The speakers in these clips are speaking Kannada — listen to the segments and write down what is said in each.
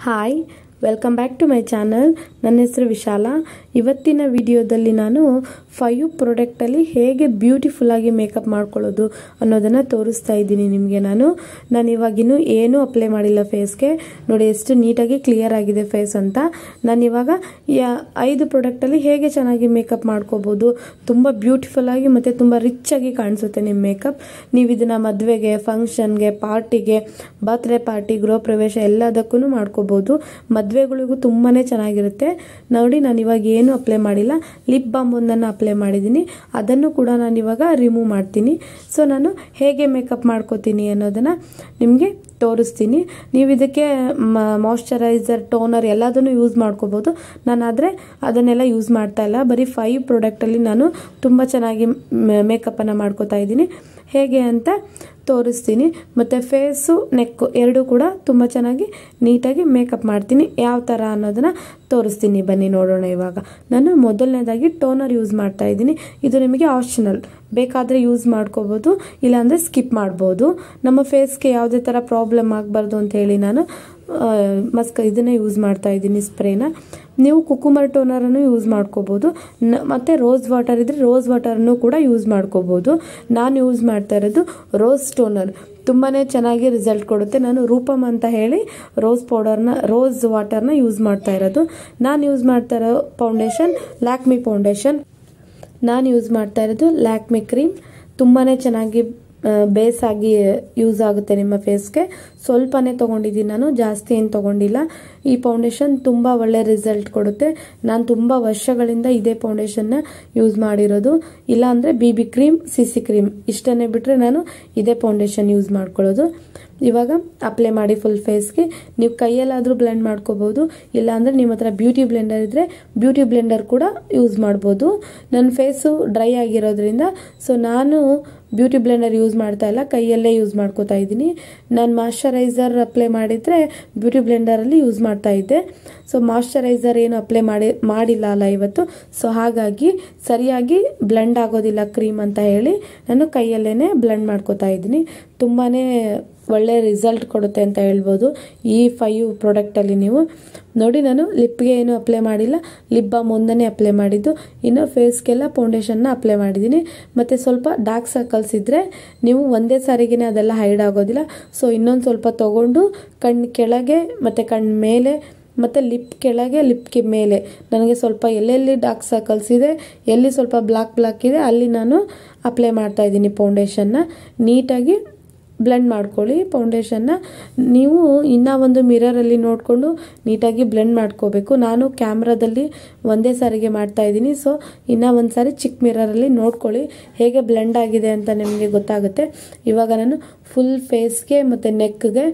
hi welcome back to my channel ನನ್ನ ಹೆಸರು ವಿಶಾಲ ಇವತ್ತಿನ ವಿಡಿಯೋದಲ್ಲಿ ನಾನು ಫೈವ್ ಪ್ರಾಡಕ್ಟಲ್ಲಿ ಹೇಗೆ ಬ್ಯೂಟಿಫುಲ್ಲಾಗಿ ಮೇಕಪ್ ಮಾಡ್ಕೊಳ್ಳೋದು ಅನ್ನೋದನ್ನು ತೋರಿಸ್ತಾ ಇದ್ದೀನಿ ನಿಮಗೆ ನಾನು ನಾನು ಇವಾಗಿನ್ನೂ ಏನೂ ಅಪ್ಲೈ ಮಾಡಿಲ್ಲ ಫೇಸ್ಗೆ ನೋಡಿ ಎಷ್ಟು ನೀಟಾಗಿ ಕ್ಲಿಯರ್ ಆಗಿದೆ ಫೇಸ್ ಅಂತ ನಾನು ಇವಾಗ ಯಾ- ಐದು ಪ್ರಾಡಕ್ಟಲ್ಲಿ ಹೇಗೆ ಚೆನ್ನಾಗಿ ಮೇಕಪ್ ಮಾಡ್ಕೋಬೋದು ತುಂಬ ಬ್ಯೂಟಿಫುಲ್ಲಾಗಿ ಮತ್ತು ತುಂಬ ರಿಚ್ಚಾಗಿ ಕಾಣಿಸುತ್ತೆ ನಿಮ್ಮ ಮೇಕಪ್ ನೀವು ಇದನ್ನು ಮದುವೆಗೆ ಫಂಕ್ಷನ್ಗೆ ಪಾರ್ಟಿಗೆ ಬರ್ತ್ಡೇ ಪಾರ್ಟಿ ಗೃಹ ಪ್ರವೇಶ ಎಲ್ಲದಕ್ಕೂ ಮಾಡ್ಕೋಬೋದು ಮದುವೆಗಳಿಗೂ ತುಂಬಾ ಚೆನ್ನಾಗಿರುತ್ತೆ ನೋಡಿ ನಾನು ಇವಾಗ ಏನು ಅಪ್ಲೈ ಮಾಡಿಲ್ಲ ಲಿಪ್ ಬಾಮ್ ಒಂದನ್ನು ಅಪ್ಲೈ ಮಾಡಿದ್ದೀನಿ ಅದನ್ನು ಕೂಡ ನಾನು ಇವಾಗ ರಿಮೂವ್ ಮಾಡ್ತೀನಿ ಸೊ ನಾನು ಹೇಗೆ ಮೇಕಪ್ ಮಾಡ್ಕೋತೀನಿ ಅನ್ನೋದನ್ನು ನಿಮಗೆ ತೋರಿಸ್ತೀನಿ ನೀವು ಇದಕ್ಕೆ ಮಾಯ್ಶ್ಚರೈಸರ್ ಟೋನರ್ ಎಲ್ಲದನ್ನು ಯೂಸ್ ಮಾಡ್ಕೋಬೋದು ನಾನು ಆದರೆ ಅದನ್ನೆಲ್ಲ ಯೂಸ್ ಮಾಡ್ತಾ ಇಲ್ಲ ಬರೀ ಫೈವ್ ಪ್ರಾಡಕ್ಟಲ್ಲಿ ನಾನು ತುಂಬ ಚೆನ್ನಾಗಿ ಮೇಕಪ್ಪನ್ನು ಮಾಡ್ಕೋತಾ ಇದ್ದೀನಿ ಹೇಗೆ ಅಂತ ತೋರಿಸ್ತೀನಿ ಮತ್ತು ಫೇಸು ನೆಕ್ಕು ಎರಡೂ ಕೂಡ ತುಂಬ ಚೆನ್ನಾಗಿ ನೀಟಾಗಿ ಮೇಕಪ್ ಮಾಡ್ತೀನಿ ಯಾವ ಥರ ಅನ್ನೋದನ್ನು ತೋರಿಸ್ತೀನಿ ಬನ್ನಿ ನೋಡೋಣ ಇವಾಗ ನಾನು ಮೊದಲನೇದಾಗಿ ಟೋನರ್ ಯೂಸ್ ಮಾಡ್ತಾ ಇದ್ದೀನಿ ಇದು ನಿಮಗೆ ಆಪ್ಷನಲ್ ಬೇಕಾದರೆ ಯೂಸ್ ಮಾಡ್ಕೋಬೋದು ಇಲ್ಲಾಂದರೆ ಸ್ಕಿಪ್ ಮಾಡ್ಬೋದು ನಮ್ಮ ಫೇಸ್ಗೆ ಯಾವುದೇ ಥರ ಪ್ರಾಬ್ಲಮ್ ಆಗಬಾರ್ದು ಅಂತ ಹೇಳಿ ನಾನು ಆ, ಮಸ್ಕ್ ಇದನ್ನೇ ಯೂಸ್ ಮಾಡ್ತಾ ಇದ್ದೀನಿ ಸ್ಪ್ರೇನ ನೀವು ಕುಕುಮರ್ ಟೋನರನ್ನು ಯೂಸ್ ಮಾಡ್ಕೋಬೋದು ನ ಮತ್ತು ರೋಸ್ ವಾಟರ್ ಇದ್ದರೆ ರೋಸ್ ವಾಟರನ್ನು ಕೂಡ ಯೂಸ್ ಮಾಡ್ಕೋಬೋದು ನಾನು ಯೂಸ್ ಮಾಡ್ತಾ ಇರೋದು ರೋಸ್ ಟೋನರ್ ತುಂಬಾ ಚೆನ್ನಾಗಿ ರಿಸಲ್ಟ್ ಕೊಡುತ್ತೆ ನಾನು ರೂಪಮ್ ಅಂತ ಹೇಳಿ ರೋಸ್ ಪೌಡರ್ನ ರೋಸ್ ವಾಟರ್ನ ಯೂಸ್ ಮಾಡ್ತಾ ಇರೋದು ನಾನು ಯೂಸ್ ಮಾಡ್ತಾ ಇರೋ ಫೌಂಡೇಶನ್ ಲ್ಯಾಕ್ಮಿ ಫೌಂಡೇಶನ್ ನಾನು ಯೂಸ್ ಮಾಡ್ತಾ ಇರೋದು ಲ್ಯಾಕ್ಮಿ ಕ್ರೀಮ್ ತುಂಬಾ ಚೆನ್ನಾಗಿ ಬೇಸ್ ಆಗಿ ಯೂಸ್ ಆಗುತ್ತೆ ನಿಮ್ಮ ಫೇಸ್ಗೆ ಸ್ವಲ್ಪನೇ ತೊಗೊಂಡಿದ್ದೀನಿ ನಾನು ಜಾಸ್ತಿ ಏನು ತೊಗೊಂಡಿಲ್ಲ ಈ ಫೌಂಡೇಶನ್ ತುಂಬ ಒಳ್ಳೆ ರಿಸಲ್ಟ್ ಕೊಡುತ್ತೆ ನಾನು ತುಂಬ ವರ್ಷಗಳಿಂದ ಇದೇ ಫೌಂಡೇಶನ್ನ ಯೂಸ್ ಮಾಡಿರೋದು ಇಲ್ಲಾಂದರೆ B B cream C C cream ಇಷ್ಟನ್ನೇ ಬಿಟ್ಟರೆ ನಾನು ಇದೇ ಫೌಂಡೇಶನ್ ಯೂಸ್ ಮಾಡ್ಕೊಳ್ಳೋದು ಇವಾಗ ಅಪ್ಲೈ ಮಾಡಿ ಫುಲ್ ಫೇಸ್ಗೆ ನೀವು ಕೈಯಲ್ಲಾದರೂ ಬ್ಲೆಂಡ್ ಮಾಡ್ಕೋಬೋದು ಇಲ್ಲಾಂದರೆ ನಿಮ್ಮ ಹತ್ರ ಬ್ಯೂಟಿ ಬ್ಲೆಂಡರ್ ಇದ್ದರೆ ಬ್ಯೂಟಿ ಬ್ಲೆಂಡರ್ ಕೂಡ ಯೂಸ್ ಮಾಡ್ಬೋದು ನನ್ನ ಫೇಸು ಡ್ರೈ ಆಗಿರೋದ್ರಿಂದ ಸೊ ನಾನು ಬ್ಯೂಟಿ ಬ್ಲೆಂಡರ್ ಯೂಸ್ ಮಾಡ್ತಾ ಇಲ್ಲ ಕೈಯಲ್ಲೇ ಯೂಸ್ ಮಾಡ್ಕೋತಾ ಇದ್ದೀನಿ ನಾನು ಮಾಯ್ಶ್ಚರೈಸರ್ ಅಪ್ಲೈ ಮಾಡಿದರೆ ಬ್ಯೂಟಿ ಬ್ಲೆಂಡರಲ್ಲಿ ಯೂಸ್ ಮಾಡ್ತಾ ಇದ್ದೆ ಸೊ ಮಾಯ್ಶ್ಚರೈಸರ್ ಏನು ಅಪ್ಲೈ ಮಾಡಿ ಮಾಡಿಲ್ಲ ಅಲ್ಲ ಇವತ್ತು ಸೊ ಹಾಗಾಗಿ ಸರಿಯಾಗಿ ಬ್ಲೆಂಡ್ ಆಗೋದಿಲ್ಲ ಕ್ರೀಮ್ ಅಂತ ಹೇಳಿ ನಾನು ಕೈಯಲ್ಲೇ ಬ್ಲೆಂಡ್ ಮಾಡ್ಕೋತಾ ಇದ್ದೀನಿ ತುಂಬಾ ಒಳ್ಳೆ ರಿಸಲ್ಟ್ ಕೊಡುತ್ತೆ ಅಂತ ಹೇಳ್ಬೋದು ಈ ಫೈವ್ ಪ್ರಾಡಕ್ಟಲ್ಲಿ ನೀವು ನೋಡಿ ನಾನು ಲಿಪ್ಗೆ ಏನು ಅಪ್ಲೈ ಮಾಡಿಲ್ಲ ಲಿಪ್ ಬಾಮ್ ಒಂದನೇ ಅಪ್ಲೈ ಮಾಡಿದ್ದು ಇನ್ನು ಫೇಸ್ಗೆಲ್ಲ ಫೌಂಡೇಶನ್ನ ಅಪ್ಲೈ ಮಾಡಿದ್ದೀನಿ ಮತ್ತು ಸ್ವಲ್ಪ ಡಾರ್ಕ್ ಸರ್ಕಲ್ಸ್ ಇದ್ದರೆ ನೀವು ಒಂದೇ ಸಾರಿಗೆನೆ ಅದೆಲ್ಲ ಹೈಡ್ ಆಗೋದಿಲ್ಲ ಸೊ ಇನ್ನೊಂದು ಸ್ವಲ್ಪ ತೊಗೊಂಡು ಕಣ್ಣು ಕೆಳಗೆ ಮತ್ತು ಕಣ್ಣು ಮೇಲೆ ಮತ್ತು ಲಿಪ್ ಕೆಳಗೆ ಲಿಪ್ಗೆ ಮೇಲೆ ನನಗೆ ಸ್ವಲ್ಪ ಎಲ್ಲೆಲ್ಲಿ ಡಾರ್ಕ್ ಸರ್ಕಲ್ಸ್ ಇದೆ ಎಲ್ಲಿ ಸ್ವಲ್ಪ ಬ್ಲಾಕ್ ಬ್ಲಾಕ್ ಇದೆ ಅಲ್ಲಿ ನಾನು ಅಪ್ಲೈ ಮಾಡ್ತಾ ಇದ್ದೀನಿ ಫೌಂಡೇಶನ್ನ ನೀಟಾಗಿ ಬ್ಲೆಂಡ್ ಮಾಡ್ಕೊಳ್ಳಿ ಫೌಂಡೇಶನ್ನ ನೀವು ಇನ್ನೂ ಒಂದು ಮಿರರಲ್ಲಿ ನೋಡಿಕೊಂಡು ನೀಟಾಗಿ ಬ್ಲೆಂಡ್ ಮಾಡ್ಕೋಬೇಕು ನಾನು ಕ್ಯಾಮ್ರಾದಲ್ಲಿ ಒಂದೇ ಸಾರಿಗೆ ಮಾಡ್ತಾ ಇದ್ದೀನಿ ಸೊ ಇನ್ನೂ ಒಂದು ಸಾರಿ ಚಿಕ್ಕ ಮಿರರಲ್ಲಿ ನೋಡ್ಕೊಳ್ಳಿ ಹೇಗೆ ಬ್ಲೆಂಡ್ ಆಗಿದೆ ಅಂತ ನಿಮಗೆ ಗೊತ್ತಾಗುತ್ತೆ ಇವಾಗ ನಾನು ಫುಲ್ ಫೇಸ್ಗೆ ಮತ್ತು ನೆಕ್ಗೆ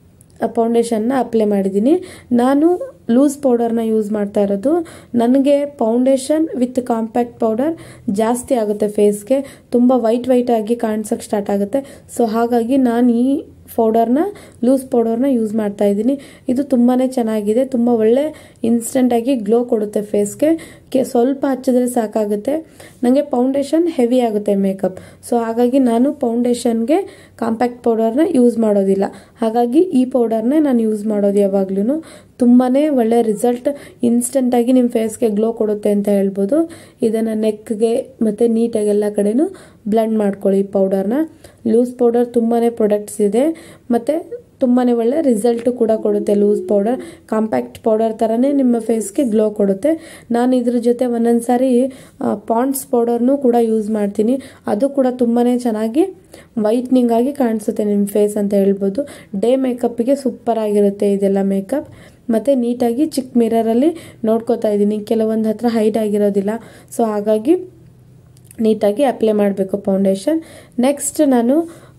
ಫೌಂಡೇಶನ್ನ ಅಪ್ಲೈ ಮಾಡಿದ್ದೀನಿ ನಾನು ಲೂಸ್ ಪೌಡರ್ನ ಯೂಸ್ ಮಾಡ್ತಾ ಇರೋದು ನನಗೆ ಫೌಂಡೇಶನ್ ವಿತ್ ಕಾಂಪ್ಯಾಕ್ಟ್ ಪೌಡರ್ ಜಾಸ್ತಿ ಆಗುತ್ತೆ ಫೇಸ್ಗೆ ತುಂಬ ವೈಟ್ ವೈಟ್ ಆಗಿ ಕಾಣಿಸೋಕ್ಕೆ ಸ್ಟಾರ್ಟ್ ಆಗುತ್ತೆ ಸೊ ಹಾಗಾಗಿ ನಾನು ಈ ಪೌಡರ್ನ ಲೂಸ್ ಪೌಡರ್ನ ಯೂಸ್ ಮಾಡ್ತಾ ಇದ್ದೀನಿ ಇದು ತುಂಬಾ ಚೆನ್ನಾಗಿದೆ ತುಂಬ ಒಳ್ಳೆ ಇನ್ಸ್ಟೆಂಟಾಗಿ ಗ್ಲೋ ಕೊಡುತ್ತೆ ಫೇಸ್ಗೆ ಕೆ ಸ್ವಲ್ಪ ಹಚ್ಚಿದ್ರೆ ಸಾಕಾಗುತ್ತೆ ನನಗೆ ಫೌಂಡೇಶನ್ ಹೆವಿ ಆಗುತ್ತೆ ಮೇಕಪ್ ಸೊ ಹಾಗಾಗಿ ನಾನು ಫೌಂಡೇಶನ್ಗೆ ಕಾಂಪ್ಯಾಕ್ಟ್ ಪೌಡರ್ನ ಯೂಸ್ ಮಾಡೋದಿಲ್ಲ ಹಾಗಾಗಿ ಈ ಪೌಡರ್ನೇ ನಾನು ಯೂಸ್ ಮಾಡೋದು ಯಾವಾಗ್ಲೂ ತುಂಬಾ ಒಳ್ಳೆ ರಿಸಲ್ಟ್ ಇನ್ಸ್ಟೆಂಟಾಗಿ ನಿಮ್ಮ ಫೇಸ್ಗೆ ಗ್ಲೋ ಕೊಡುತ್ತೆ ಅಂತ ಹೇಳ್ಬೋದು ಇದನ್ನು ನೆಕ್ಗೆ ಮತ್ತು ನೀಟಾಗಿ ಎಲ್ಲ ಕಡೆನೂ ಬ್ಲೆಂಡ್ ಮಾಡ್ಕೊಳ್ಳಿ ಈ ಪೌಡರ್ನ ಲೂಸ್ ಪೌಡರ್ ತುಂಬಾ ಪ್ರಾಡಕ್ಟ್ಸ್ ಇದೆ ಮತ್ತು ತುಂಬಾ ಒಳ್ಳೆ ರಿಸಲ್ಟ್ ಕೂಡ ಕೊಡುತ್ತೆ ಲೂಸ್ ಪೌಡರ್ ಕಾಂಪ್ಯಾಕ್ಟ್ ಪೌಡರ್ ಥರನೇ ನಿಮ್ಮ ಫೇಸ್ಗೆ ಗ್ಲೋ ಕೊಡುತ್ತೆ ನಾನು ಇದ್ರ ಜೊತೆ ಒಂದೊಂದು ಸಾರಿ ಪಾಂಡ್ಸ್ ಪೌಡರ್ನೂ ಕೂಡ ಯೂಸ್ ಮಾಡ್ತೀನಿ ಅದು ಕೂಡ ತುಂಬಾ ಚೆನ್ನಾಗಿ ವೈಟ್ನಿಂಗ್ ಆಗಿ ಕಾಣಿಸುತ್ತೆ ನಿಮ್ಮ ಫೇಸ್ ಅಂತ ಹೇಳ್ಬೋದು ಡೇ ಮೇಕಪ್ಗೆ ಸೂಪರ್ ಆಗಿರುತ್ತೆ ಇದೆಲ್ಲ ಮೇಕಪ್ ಮತ್ತು ನೀಟಾಗಿ ಚಿಕ್ಕ ಮಿರರಲ್ಲಿ ನೋಡ್ಕೋತಾ ಇದ್ದೀನಿ ಕೆಲವೊಂದು ಹತ್ರ ಹೈಟ್ ಆಗಿರೋದಿಲ್ಲ ಸೊ ಹಾಗಾಗಿ ನೀಟಾಗಿ ಅಪ್ಲೈ ಮಾಡಬೇಕು ಫೌಂಡೇಶನ್ ನೆಕ್ಸ್ಟ್ ನಾನು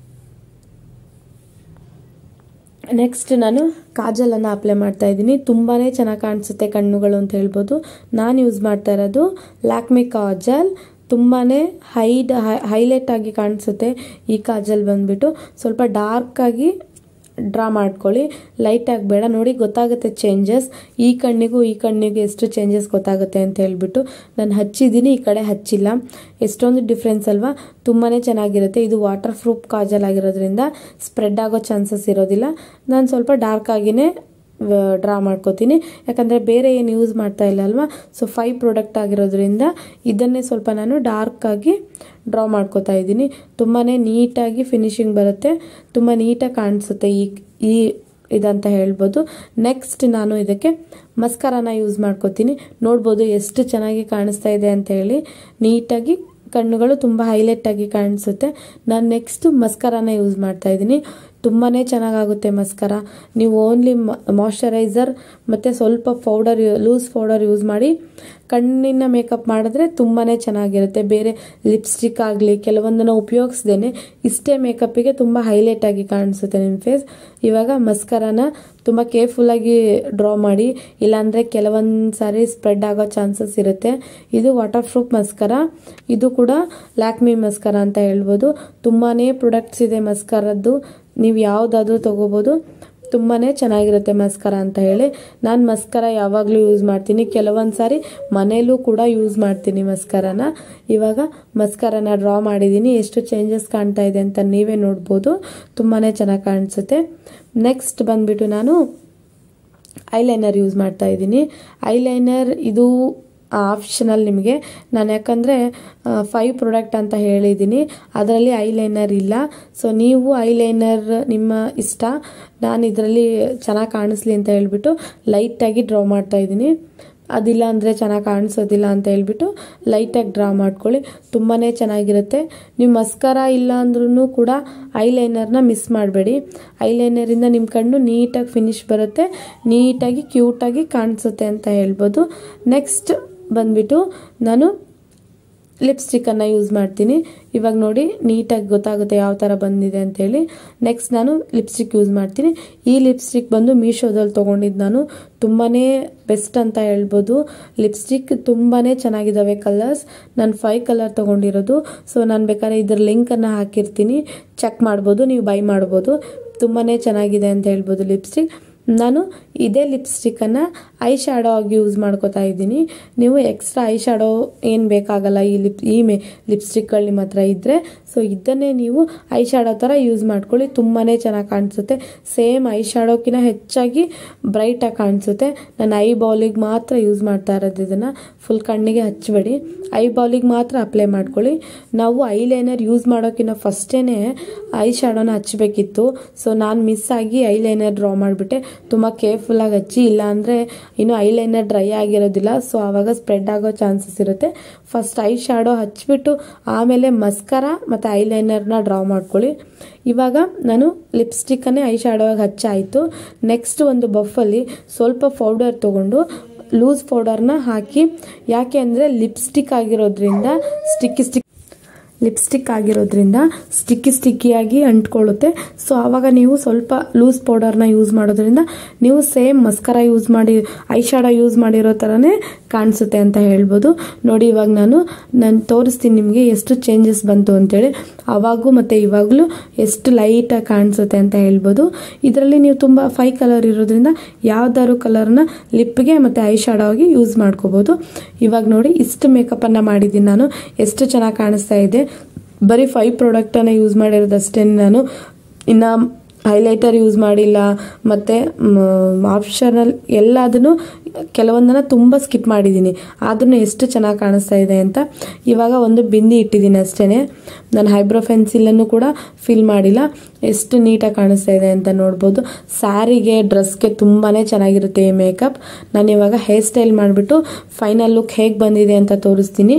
ನೆಕ್ಸ್ಟ್ ನಾನು ಕಾಜಲನ್ನು ಅಪ್ಲೈ ಮಾಡ್ತಾ ಇದ್ದೀನಿ ತುಂಬಾ ಚೆನ್ನಾಗಿ ಕಾಣಿಸುತ್ತೆ ಕಣ್ಣುಗಳು ಅಂತ ಹೇಳ್ಬೋದು ನಾನು ಯೂಸ್ ಮಾಡ್ತಾ ಇರೋದು ಲ್ಯಾಕ್ಮಿ ಕಾಜಲ್ ತುಂಬಾ ಹೈಡ್ ಹೈಲೈಟ್ ಆಗಿ ಕಾಣಿಸುತ್ತೆ ಈ ಕಾಜಲ್ ಬಂದ್ಬಿಟ್ಟು ಸ್ವಲ್ಪ ಡಾರ್ಕ್ ಆಗಿ ಡ್ರಾ ಮಾಡ್ಕೊಳ್ಳಿ ಲೈಟ್ ಆಗಬೇಡ ನೋಡಿ ಗೊತ್ತಾಗುತ್ತೆ ಚೇಂಜಸ್ ಈ ಕಣ್ಣಿಗೂ ಈ ಕಣ್ಣಿಗೂ ಎಷ್ಟು ಚೇಂಜಸ್ ಗೊತ್ತಾಗುತ್ತೆ ಅಂತ ಹೇಳ್ಬಿಟ್ಟು ನಾನು ಹಚ್ಚಿದ್ದೀನಿ ಈ ಕಡೆ ಹಚ್ಚಿಲ್ಲ ಎಷ್ಟೊಂದು ಡಿಫ್ರೆನ್ಸ್ ಅಲ್ವಾ ತುಂಬಾ ಚೆನ್ನಾಗಿರುತ್ತೆ ಇದು ವಾಟರ್ ಪ್ರೂಫ್ ಕಾಜಲ್ ಆಗಿರೋದ್ರಿಂದ ಸ್ಪ್ರೆಡ್ ಆಗೋ ಚಾನ್ಸಸ್ ಇರೋದಿಲ್ಲ ನಾನು ಸ್ವಲ್ಪ ಡಾರ್ಕ್ ಆಗಿನೇ ಡ್ರಾ ಮಾಡ್ಕೋತೀನಿ ಯಾಕಂದರೆ ಬೇರೆ ಏನು ಯೂಸ್ ಮಾಡ್ತಾ ಇಲ್ಲ ಅಲ್ವಾ ಸೊ ಫೈವ್ ಪ್ರಾಡಕ್ಟ್ ಆಗಿರೋದ್ರಿಂದ ಇದನ್ನೇ ಸ್ವಲ್ಪ ನಾನು ಡಾರ್ಕಾಗಿ ಡ್ರಾ ಮಾಡ್ಕೋತಾ ಇದ್ದೀನಿ ತುಂಬಾ ನೀಟಾಗಿ ಫಿನಿಶಿಂಗ್ ಬರುತ್ತೆ ತುಂಬ ನೀಟಾಗಿ ಕಾಣಿಸುತ್ತೆ ಈ ಈ ಇದಂತ ಹೇಳ್ಬೋದು ನೆಕ್ಸ್ಟ್ ನಾನು ಇದಕ್ಕೆ ಮಸ್ಕರಾನ ಯೂಸ್ ಮಾಡ್ಕೋತೀನಿ ನೋಡ್ಬೋದು ಎಷ್ಟು ಚೆನ್ನಾಗಿ ಕಾಣಿಸ್ತಾ ಇದೆ ಅಂತ ಹೇಳಿ ನೀಟಾಗಿ ಕಣ್ಣುಗಳು ತುಂಬ ಹೈಲೈಟ್ ಆಗಿ ಕಾಣಿಸುತ್ತೆ ನಾನು ನೆಕ್ಸ್ಟ್ ಮಸ್ಕರಾನ ಯೂಸ್ ಮಾಡ್ತಾ ಇದ್ದೀನಿ ತುಂಬಾ ಚೆನ್ನಾಗಾಗುತ್ತೆ ಮಸ್ಕರ ನೀವು ಓನ್ಲಿ ಮಾಯಶ್ಚರೈಸರ್ ಮತ್ತು ಸ್ವಲ್ಪ ಪೌಡರ್ ಲೂಸ್ ಪೌಡರ್ ಯೂಸ್ ಮಾಡಿ ಕಣ್ಣಿನ ಮೇಕಪ್ ಮಾಡಿದ್ರೆ ತುಂಬಾ ಚೆನ್ನಾಗಿರುತ್ತೆ ಬೇರೆ ಲಿಪ್ಸ್ಟಿಕ್ ಆಗಲಿ ಕೆಲವೊಂದನ್ನು ಉಪಯೋಗಿಸ್ದೇನೆ ಇಷ್ಟೇ ಮೇಕಪ್ಪಿಗೆ ತುಂಬ ಹೈಲೈಟ್ ಆಗಿ ಕಾಣಿಸುತ್ತೆ ನಿಮ್ಮ ಫೇಸ್ ಇವಾಗ ಮಸ್ಕರಾನ ತುಂಬ ಕೇರ್ಫುಲ್ಲಾಗಿ ಡ್ರಾ ಮಾಡಿ ಇಲ್ಲಾಂದರೆ ಕೆಲವೊಂದು ಸಾರಿ ಸ್ಪ್ರೆಡ್ ಆಗೋ ಚಾನ್ಸಸ್ ಇರುತ್ತೆ ಇದು ವಾಟರ್ ಪ್ರೂಫ್ ಮಸ್ಕರ ಇದು ಕೂಡ ಲ್ಯಾಕ್ಮಿ ಮಸ್ಕರ ಅಂತ ಹೇಳ್ಬೋದು ತುಂಬಾ ಪ್ರಾಡಕ್ಟ್ಸ್ ಇದೆ ಮಸ್ಕರದ್ದು ನೀವು ಯಾವುದಾದ್ರೂ ತೊಗೋಬೋದು ತುಂಬಾ ಚೆನ್ನಾಗಿರುತ್ತೆ ಮಸ್ಕರ ಅಂತ ಹೇಳಿ ನಾನು ಮಸ್ಕರ ಯಾವಾಗಲೂ ಯೂಸ್ ಮಾಡ್ತೀನಿ ಕೆಲವೊಂದು ಸಾರಿ ಮನೇಲೂ ಕೂಡ ಯೂಸ್ ಮಾಡ್ತೀನಿ ಮಸ್ಕರನ ಇವಾಗ ಮಸ್ಕರನ ಡ್ರಾ ಮಾಡಿದ್ದೀನಿ ಎಷ್ಟು ಚೇಂಜಸ್ ಕಾಣ್ತಾ ಇದೆ ಅಂತ ನೀವೇ ನೋಡ್ಬೋದು ತುಂಬಾ ಚೆನ್ನಾಗಿ ಕಾಣಿಸುತ್ತೆ ನೆಕ್ಸ್ಟ್ ಬಂದ್ಬಿಟ್ಟು ನಾನು ಐಲೈನರ್ ಯೂಸ್ ಮಾಡ್ತಾ ಇದ್ದೀನಿ ಐಲೈನರ್ ಇದು ಆಪ್ಷನಲ್ ನಿಮಗೆ ನಾನು ಯಾಕಂದರೆ ಫೈವ್ ಪ್ರಾಡಕ್ಟ್ ಅಂತ ಹೇಳಿದ್ದೀನಿ ಅದರಲ್ಲಿ ಐಲೈನರ್ ಇಲ್ಲ ಸೊ ನೀವು ಐಲೈನರ್ ನಿಮ್ಮ ಇಷ್ಟ ನಾನು ಇದರಲ್ಲಿ ಚೆನ್ನಾಗಿ ಕಾಣಿಸ್ಲಿ ಅಂತ ಹೇಳ್ಬಿಟ್ಟು ಲೈಟಾಗಿ ಡ್ರಾ ಮಾಡ್ತಾ ಇದ್ದೀನಿ ಅದಿಲ್ಲ ಅಂದರೆ ಚೆನ್ನಾಗಿ ಕಾಣಿಸೋದಿಲ್ಲ ಅಂತ ಹೇಳ್ಬಿಟ್ಟು ಲೈಟಾಗಿ ಡ್ರಾ ಮಾಡ್ಕೊಳ್ಳಿ ತುಂಬಾ ಚೆನ್ನಾಗಿರುತ್ತೆ ನೀವು ಮಸ್ಕರ ಇಲ್ಲ ಅಂದ್ರೂ ಕೂಡ ಐಲೈನರ್ನ ಮಿಸ್ ಮಾಡಬೇಡಿ ಐಲೈನರಿಂದ ನಿಮ್ಮ ಕಣ್ಣು ನೀಟಾಗಿ ಫಿನಿಶ್ ಬರುತ್ತೆ ನೀಟಾಗಿ ಕ್ಯೂಟಾಗಿ ಕಾಣಿಸುತ್ತೆ ಅಂತ ಹೇಳ್ಬೋದು ನೆಕ್ಸ್ಟ್ ಬಂದ್ಬಿಟ್ಟು ನಾನು ಲಿಪ್ಸ್ಟಿಕ್ಕನ್ನು ಯೂಸ್ ಮಾಡ್ತೀನಿ ಇವಾಗ ನೋಡಿ ನೀಟಾಗಿ ಗೊತ್ತಾಗುತ್ತೆ ಯಾವ ಥರ ಬಂದಿದೆ ಅಂತೇಳಿ ನೆಕ್ಸ್ಟ್ ನಾನು ಲಿಪ್ಸ್ಟಿಕ್ ಯೂಸ್ ಮಾಡ್ತೀನಿ ಈ ಲಿಪ್ಸ್ಟಿಕ್ ಬಂದು ಮೀಶೋದಲ್ಲಿ ತೊಗೊಂಡಿದ್ದು ನಾನು ತುಂಬಾ ಬೆಸ್ಟ್ ಅಂತ ಹೇಳ್ಬೋದು ಲಿಪ್ಸ್ಟಿಕ್ ತುಂಬಾ ಚೆನ್ನಾಗಿದ್ದಾವೆ ಕಲರ್ಸ್ ನಾನು ಫೈವ್ ಕಲರ್ ತೊಗೊಂಡಿರೋದು ಸೊ ನಾನು ಬೇಕಾದ್ರೆ ಇದ್ರ ಲಿಂಕನ್ನು ಹಾಕಿರ್ತೀನಿ ಚೆಕ್ ಮಾಡ್ಬೋದು ನೀವು ಬೈ ಮಾಡ್ಬೋದು ತುಂಬಾ ಚೆನ್ನಾಗಿದೆ ಅಂತ ಹೇಳ್ಬೋದು ಲಿಪ್ಸ್ಟಿಕ್ ನಾನು ಇದೇ ಲಿಪ್ಸ್ಟಿಕ್ಕನ್ನು ಐ ಶ್ಯಾಡೋ ಆಗಿ ಯೂಸ್ ಮಾಡ್ಕೋತಾ ಇದ್ದೀನಿ ನೀವು ಎಕ್ಸ್ಟ್ರಾ ಐ ಶ್ಯಾಡೋ ಏನು ಬೇಕಾಗಲ್ಲ ಈ ಲಿಪ್ ಈ ಮೇ ಲಿಪ್ಸ್ಟಿಕ್ಗಳು ನಿಮ್ಮ ಹತ್ರ ಇದ್ದರೆ ಸೊ ಇದನ್ನೇ ನೀವು ಐ ಶ್ಯಾಡೋ ಥರ ಯೂಸ್ ಮಾಡ್ಕೊಳ್ಳಿ ತುಂಬಾ ಚೆನ್ನಾಗಿ ಕಾಣಿಸುತ್ತೆ ಸೇಮ್ ಐ ಶ್ಯಾಡೋಕ್ಕಿಂತ ಹೆಚ್ಚಾಗಿ ಬ್ರೈಟಾಗಿ ಕಾಣಿಸುತ್ತೆ ನಾನು ಐ ಬಾಲಿಗೆ ಮಾತ್ರ ಯೂಸ್ ಮಾಡ್ತಾ ಇರೋದು ಇದನ್ನು ಫುಲ್ ಕಣ್ಣಿಗೆ ಹಚ್ಚಬೇಡಿ ಐ ಬಾಲಿಗೆ ಮಾತ್ರ ಅಪ್ಲೈ ಮಾಡ್ಕೊಳ್ಳಿ ನಾವು ಐಲೈನರ್ ಯೂಸ್ ಮಾಡೋಕ್ಕಿಂತ ಫಸ್ಟೇ ಐ ಶ್ಯಾಡೋನ ಹಚ್ಚಬೇಕಿತ್ತು ಸೊ ನಾನು ಮಿಸ್ ಆಗಿ ಐಲೈನರ್ ಡ್ರಾ ಮಾಡಿಬಿಟ್ಟೆ ತುಂಬ ಕೇರ್ಫುಲ್ಲಾಗಿ ಹಚ್ಚಿ ಇಲ್ಲ ಅಂದರೆ ಇನ್ನು ಐಲೈನರ್ ಡ್ರೈ ಆಗಿರೋದಿಲ್ಲ ಸೊ ಆವಾಗ ಸ್ಪ್ರೆಡ್ ಆಗೋ ಚಾನ್ಸಸ್ ಇರುತ್ತೆ ಫಸ್ಟ್ ಐ ಶ್ಯಾಡೋ ಹಚ್ಬಿಟ್ಟು ಆಮೇಲೆ ಮಸ್ಕರ ಮತ್ತು ಐಲೈನರ್ನ ಡ್ರಾ ಮಾಡ್ಕೊಳ್ಳಿ ಇವಾಗ ನಾನು ಲಿಪ್ಸ್ಟಿಕ್ಕನ್ನೇ ಐ ಶ್ಯಾಡೋಗೆ ಹಚ್ಚಾಯಿತು ನೆಕ್ಸ್ಟ್ ಒಂದು ಬಫಲ್ಲಿ ಸ್ವಲ್ಪ ಪೌಡರ್ ತೊಗೊಂಡು ಲೂಸ್ ಪೌಡರ್ನ ಹಾಕಿ ಯಾಕೆ ಅಂದರೆ ಲಿಪ್ಸ್ಟಿಕ್ ಆಗಿರೋದ್ರಿಂದ ಸ್ಟಿಕ್ಕಿ ಸ್ಟಿಕ್ ಲಿಪ್ಸ್ಟಿಕ್ ಆಗಿರೋದ್ರಿಂದ ಸ್ಟಿಕ್ಕಿ ಸ್ಟಿಕ್ಕಿಯಾಗಿ ಅಂಟ್ಕೊಳ್ಳುತ್ತೆ ಸೊ ಆವಾಗ ನೀವು ಸ್ವಲ್ಪ ಲೂಸ್ ಪೌಡರ್ನ ಯೂಸ್ ಮಾಡೋದ್ರಿಂದ ನೀವು ಸೇಮ್ ಮಸ್ಕರ ಯೂಸ್ ಮಾಡಿ ಐ ಶ್ಯಾಡೋ ಯೂಸ್ ಮಾಡಿರೋ ಥರನೇ ಕಾಣಿಸುತ್ತೆ ಅಂತ ಹೇಳ್ಬೋದು ನೋಡಿ ಇವಾಗ ನಾನು ನಾನು ತೋರಿಸ್ತೀನಿ ನಿಮಗೆ ಎಷ್ಟು ಚೇಂಜಸ್ ಬಂತು ಅಂತೇಳಿ ಆವಾಗೂ ಮತ್ತು ಇವಾಗಲೂ ಎಷ್ಟು ಲೈಟಾಗಿ ಕಾಣಿಸುತ್ತೆ ಅಂತ ಹೇಳ್ಬೋದು ಇದರಲ್ಲಿ ನೀವು ತುಂಬ ಫೈ ಕಲರ್ ಇರೋದ್ರಿಂದ ಯಾವ್ದಾದ್ರು ಕಲರ್ನ ಲಿಪ್ಗೆ ಮತ್ತು ಐ ಶ್ಯಾಡೋಗೆ ಯೂಸ್ ಮಾಡ್ಕೋಬೋದು ಇವಾಗ ನೋಡಿ ಇಷ್ಟು ಮೇಕಪ್ಪನ್ನು ಮಾಡಿದ್ದೀನಿ ನಾನು ಎಷ್ಟು ಚೆನ್ನಾಗಿ ಕಾಣಿಸ್ತಾ ಇದೆ ಬರೀ ಫೈವ್ ಪ್ರಾಡಕ್ಟನ್ನು ಯೂಸ್ ಮಾಡಿರೋದಷ್ಟೇ ನಾನು ಇನ್ನು ಹೈಲೈಟರ್ ಯೂಸ್ ಮಾಡಿಲ್ಲ ಮತ್ತು ಆಪ್ಷನಲ್ ಎಲ್ಲದನ್ನು ಕೆಲವೊಂದನ್ನು ತುಂಬ ಸ್ಕಿಪ್ ಮಾಡಿದ್ದೀನಿ ಆದ್ರೂ ಎಷ್ಟು ಚೆನ್ನಾಗಿ ಕಾಣಿಸ್ತಾ ಇದೆ ಅಂತ ಇವಾಗ ಒಂದು ಬಿಂದಿ ಇಟ್ಟಿದ್ದೀನಿ ಅಷ್ಟೇ ನಾನು ಹೈಬ್ರೋ ಫೆನ್ಸಿಲನ್ನು ಕೂಡ ಫಿಲ್ ಮಾಡಿಲ್ಲ ಎಷ್ಟು ನೀಟಾಗಿ ಕಾಣಿಸ್ತಾ ಇದೆ ಅಂತ ನೋಡ್ಬೋದು ಸ್ಯಾರಿಗೆ ಡ್ರೆಸ್ಗೆ ತುಂಬಾ ಚೆನ್ನಾಗಿರುತ್ತೆ ಈ ಮೇಕಪ್ ನಾನು ಇವಾಗ ಹೇರ್ ಸ್ಟೈಲ್ ಮಾಡಿಬಿಟ್ಟು ಫೈನಲ್ ಲುಕ್ ಹೇಗೆ ಬಂದಿದೆ ಅಂತ ತೋರಿಸ್ತೀನಿ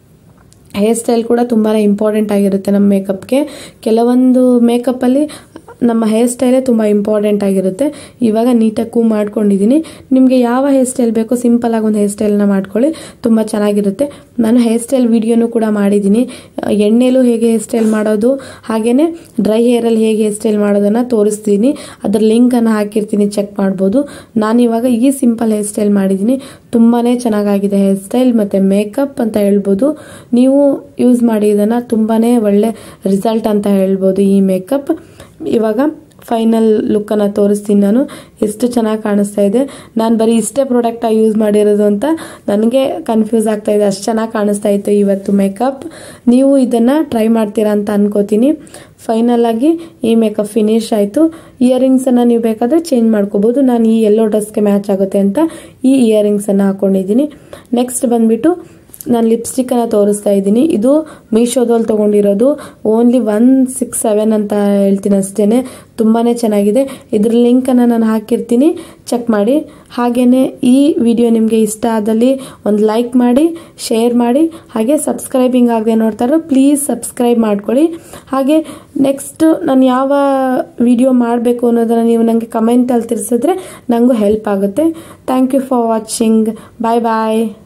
ಹೇರ್ ಸ್ಟೈಲ್ ಕೂಡ ತುಂಬಾ ಇಂಪಾರ್ಟೆಂಟ್ ಆಗಿರುತ್ತೆ ನಮ್ಮ ಮೇಕಪ್ಗೆ ಕೆಲವೊಂದು ಮೇಕಪ್ಪಲ್ಲಿ ನಮ್ಮ ಹೇರ್ ಸ್ಟೈಲೇ ತುಂಬ ಇಂಪಾರ್ಟೆಂಟ್ ಆಗಿರುತ್ತೆ ಇವಾಗ ನೀಟಾಗಿ ಕೂ ಮಾಡ್ಕೊಂಡಿದ್ದೀನಿ ನಿಮಗೆ ಯಾವ ಹೇರ್ ಸ್ಟೈಲ್ ಬೇಕೋ ಸಿಂಪಲಾಗಿ ಒಂದು ಹೇರ್ ಸ್ಟೈಲ್ನ ಮಾಡ್ಕೊಳ್ಳಿ ತುಂಬ ಚೆನ್ನಾಗಿರುತ್ತೆ ನಾನು ಹೇರ್ ಸ್ಟೈಲ್ ವಿಡಿಯೋನೂ ಕೂಡ ಮಾಡಿದ್ದೀನಿ ಎಣ್ಣೆಲೂ ಹೇಗೆ ಹೇರ್ ಸ್ಟೈಲ್ ಮಾಡೋದು ಹಾಗೆಯೇ ಡ್ರೈ ಹೇರಲ್ಲಿ ಹೇಗೆ ಹೇರ್ ಸ್ಟೈಲ್ ಮಾಡೋದನ್ನು ತೋರಿಸ್ತೀನಿ ಅದರ ಲಿಂಕನ್ನು ಹಾಕಿರ್ತೀನಿ ಚೆಕ್ ಮಾಡ್ಬೋದು ನಾನಿವಾಗ ಈ ಸಿಂಪಲ್ ಹೇರ್ ಸ್ಟೈಲ್ ಮಾಡಿದ್ದೀನಿ ತುಂಬಾ ಚೆನ್ನಾಗಾಗಿದೆ ಹೇರ್ ಸ್ಟೈಲ್ ಮತ್ತು ಮೇಕಪ್ ಅಂತ ಹೇಳ್ಬೋದು ನೀವು ಯೂಸ್ ಮಾಡಿ ಇದನ್ನು ತುಂಬಾ ಒಳ್ಳೆ ರಿಸಲ್ಟ್ ಅಂತ ಹೇಳ್ಬೋದು ಈ ಮೇಕಪ್ ಇವಾಗ ಫೈನಲ್ ಲುಕ್ಕನ್ನು ತೋರಿಸ್ತೀನಿ ನಾನು ಎಷ್ಟು ಚೆನ್ನಾಗಿ ಕಾಣಿಸ್ತಾ ಇದೆ ನಾನು ಬರೀ ಇಷ್ಟೇ ಪ್ರಾಡಕ್ಟ್ ಯೂಸ್ ಮಾಡಿರೋದು ಅಂತ ನನಗೆ ಕನ್ಫ್ಯೂಸ್ ಆಗ್ತಾ ಇದೆ ಅಷ್ಟು ಚೆನ್ನಾಗಿ ಕಾಣಿಸ್ತಾ ಇತ್ತು ಇವತ್ತು ಮೇಕಪ್ ನೀವು ಇದನ್ನು ಟ್ರೈ ಮಾಡ್ತೀರಾ ಅಂತ ಅನ್ಕೋತೀನಿ ಫೈನಲ್ ಆಗಿ ಈ ಮೇಕಪ್ ಫಿನಿಶ್ ಆಯಿತು ಇಯರಿಂಗ್ಸನ್ನು ನೀವು ಬೇಕಾದರೆ ಚೇಂಜ್ ಮಾಡ್ಕೋಬೋದು ನಾನು ಈ ಎಲ್ಲೋ ಡ್ರೆಸ್ಗೆ ಮ್ಯಾಚ್ ಆಗುತ್ತೆ ಅಂತ ಈ ಇಯರಿಂಗ್ಸನ್ನು ಹಾಕ್ಕೊಂಡಿದ್ದೀನಿ ನೆಕ್ಸ್ಟ್ ಬಂದುಬಿಟ್ಟು ನಾನು ಲಿಪ್ಸ್ಟಿಕ್ಕನ್ನು ತೋರಿಸ್ತಾ ಇದ್ದೀನಿ ಇದು ಮೀಶೋದಲ್ಲಿ ತೊಗೊಂಡಿರೋದು ಓನ್ಲಿ ಒನ್ ಸಿಕ್ಸ್ ಸೆವೆನ್ ಅಂತ ಹೇಳ್ತೀನಿ ಅಷ್ಟೇ ತುಂಬಾ ಚೆನ್ನಾಗಿದೆ ಇದ್ರ ಲಿಂಕನ್ನು ನಾನು ಹಾಕಿರ್ತೀನಿ ಚೆಕ್ ಮಾಡಿ ಹಾಗೆಯೇ ಈ ವಿಡಿಯೋ ನಿಮಗೆ ಇಷ್ಟ ಆದಲ್ಲಿ ಒಂದು ಲೈಕ್ ಮಾಡಿ ಶೇರ್ ಮಾಡಿ ಹಾಗೆ ಸಬ್ಸ್ಕ್ರೈಬಿಂಗ್ ಆಗದೆ ನೋಡ್ತಾರೋ ಪ್ಲೀಸ್ ಸಬ್ಸ್ಕ್ರೈಬ್ ಮಾಡ್ಕೊಳ್ಳಿ ಹಾಗೆ ನೆಕ್ಸ್ಟ್ ನಾನು ಯಾವ ವಿಡಿಯೋ ಮಾಡಬೇಕು ಅನ್ನೋದನ್ನು ನೀವು ನನಗೆ ಕಮೆಂಟಲ್ಲಿ ತಿಳಿಸಿದ್ರೆ ನನಗೂ ಹೆಲ್ಪ್ ಆಗುತ್ತೆ thank you for watching bye bye